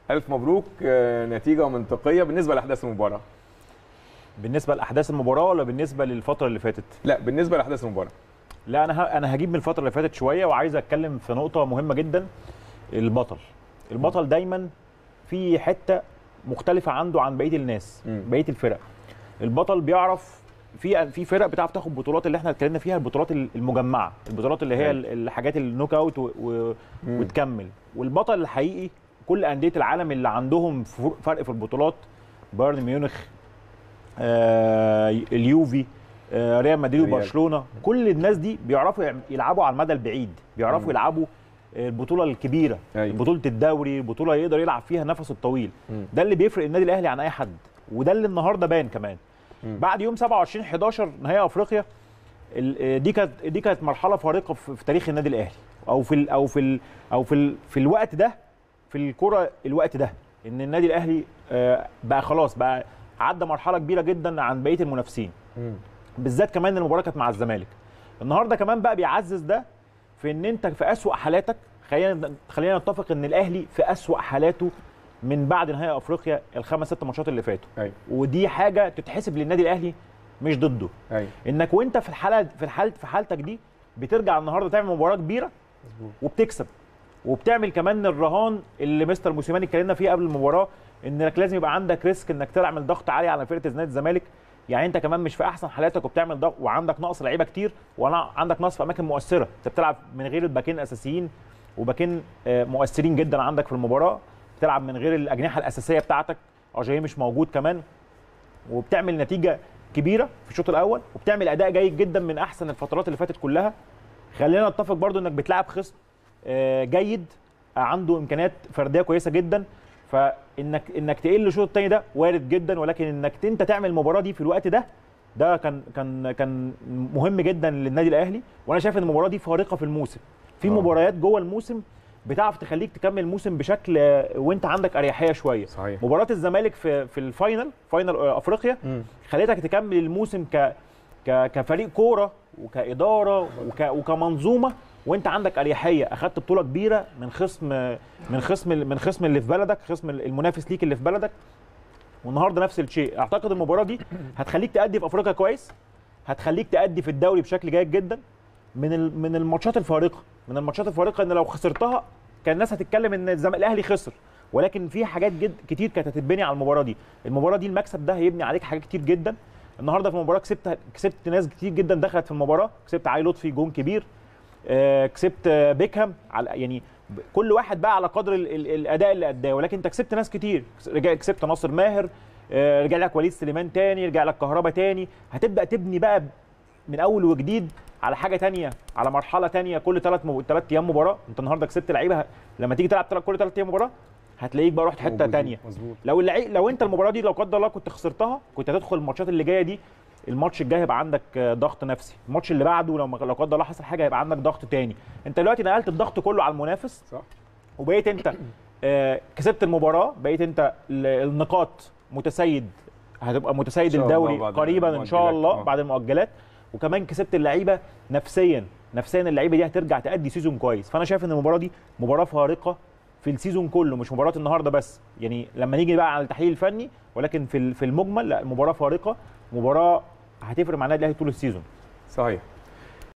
الف مبروك آه، نتيجه منطقيه بالنسبه لاحداث المباراه بالنسبه لاحداث المباراه ولا بالنسبه للفتره اللي فاتت لا بالنسبه لاحداث المباراه لا انا ه... انا هجيب من الفتره اللي فاتت شويه وعايز اتكلم في نقطه مهمه جدا البطل البطل دايما في حته مختلفه عنده عن بقيه الناس مم. بقيه الفرق البطل بيعرف في في فرق بتعرف تاخد بطولات اللي احنا اتكلمنا فيها البطولات المجمعه البطولات اللي هي أيوة. ال- الحاجات النوك اوت و... و... مم. وتكمل والبطل الحقيقي كل انديه العالم اللي عندهم فر- فرق في البطولات بايرن ميونخ آه اليوفي آه ريال مدريد ريال. وبرشلونه كل الناس دي بيعرفوا يعم- يلعبوا على المدى البعيد بيعرفوا مم. يلعبوا آه، البطوله الكبيره أيوة. بطوله الدوري بطوله يقدر يلعب فيها نفسه الطويل مم. ده اللي بيفرق النادي الاهلي عن اي حد وده اللي النهارده بان كمان مم. بعد يوم 27 11 نهائي افريقيا ال- آه، دي كانت دي كانت مرحله فارقه في في تاريخ النادي الاهلي او في ال او في ال او في ال في الوقت ده في الكره الوقت ده ان النادي الاهلي آه، بقى خلاص بقى عدى مرحله كبيره جدا عن بقيه المنافسين مم. بالذات كمان المباراه كانت مع الزمالك النهارده كمان بقى بيعزز ده في ان انت في اسوأ حالاتك خلينا خلينا نتفق ان الاهلي في اسوأ حالاته من بعد نهائي افريقيا الخمس ست ماتشات اللي فاتوا ايوه ودي حاجه تتحسب للنادي الاهلي مش ضده ايوه انك وانت في الحاله في الحاله في حالتك دي بترجع النهارده تعمل مباراه كبيره وبتكسب وبتعمل كمان الرهان اللي مستر موسيماني اتكلمنا فيه قبل المباراه انك لازم يبقى عندك ريسك انك تعمل ضغط عالي على فرقه نادي الزمالك يعني انت كمان مش في احسن حالاتك وبتعمل ضغط وعندك نقص لعيبه كتير وعندك نقص في اماكن مؤثره انت بتلعب من غير الباكين الاساسيين وباكين آه، مؤثرين جدا عندك في المباراه بتلعب من غير الاجنحه الاساسيه بتاعتك اجاي مش موجود كمان وبتعمل نتيجه كبيره في الشوط الاول وبتعمل اداء جيد جدا من احسن الفترات اللي فاتت كلها خلينا نتفق برضو انك بتلعب خصم آه، جيد عنده امكانيات فرديه كويسه جدا فانك انك تقل الشوط الثاني ده وارد جدا ولكن انك انت تعمل المباراه دي في الوقت ده ده كان كان كان مهم جدا للنادي الاهلي وانا شايف ان المباراه دي فارقه في الموسم في آه. مباريات جوه الموسم بتعرف تخليك تكمل الموسم بشكل آه، وانت عندك اريحيه شويه صحيح مباراه الزمالك في في الفاينل فاينل آه، افريقيا مم. خليتك تكمل الموسم ك ك كفريق كوره وكاداره وك وكمنظومه وانت عندك اريحيه اخدت بطوله كبيره من خصم من خصم من خصم اللي في بلدك خصم المنافس ليك اللي في بلدك والنهارده نفس الشيء اعتقد المباراه دي هتخليك تأدي في افريقيا كويس هتخليك تأدي في الدوري بشكل جيد جدا من ال- من الماتشات الفارقه من الماتشات الفارقه ان لو خسرتها كان الناس هتتكلم ان الزم... الاهلي خسر ولكن في حاجات جد كتير كانت هتتبني على المباراه دي المباراه دي المكسب ده هيبني عليك حاجات كتير جدا النهارده في المباراه كسبت كسبت ناس كتير جدا دخلت في المباراه كسبت علي لطفي جون كبير آه، كسبت آه، بيكهام على يعني ب- كل واحد بقى على قدر ال ال الاداء اللي اداه ولكن انت كسبت ناس كتير رجع كسبت ناصر ماهر آه، رجع لك وليد سليمان تاني رجع لك كهربا تاني هتبدا تبني بقى من اول وجديد على حاجه تانية على مرحله تانية كل ثلاث مو... ثلاث ايام مباراه انت النهارده كسبت لعيبه لما تيجي تلعب تلات- كل ثلاث ايام مباراه هتلاقيك بقى رحت حته موجودين. تانية مظبوط لو اللعيب لو انت المباراه دي لو قدر الله كنت خسرتها كنت هتدخل الماتشات اللي جايه دي الماتش الجاي هيبقى عندك آه، ضغط نفسي الماتش اللي بعده لو ما- لو قدر الله حصل حاجه هيبقى عندك ضغط تاني انت دلوقتي نقلت الضغط كله على المنافس صح وبقيت انت آه، كسبت المباراه بقيت انت ال- النقاط متسيد هتبقى متسيد إن شاء الله الدوري بعد قريبا ان شاء المؤجلات. الله آه. بعد المؤجلات وكمان كسبت اللعيبه نفسيا نفسيا اللعيبه دي هترجع تأدي سيزون كويس فانا شايف ان المباراه دي مباراه فارقه في السيزون كله مش مباراه النهارده بس يعني لما نيجي بقى على التحليل الفني ولكن في ال- في المجمل لا المباراه فارقه مباراه هتفرق مع النادي الاهلي طول السيزون صحيح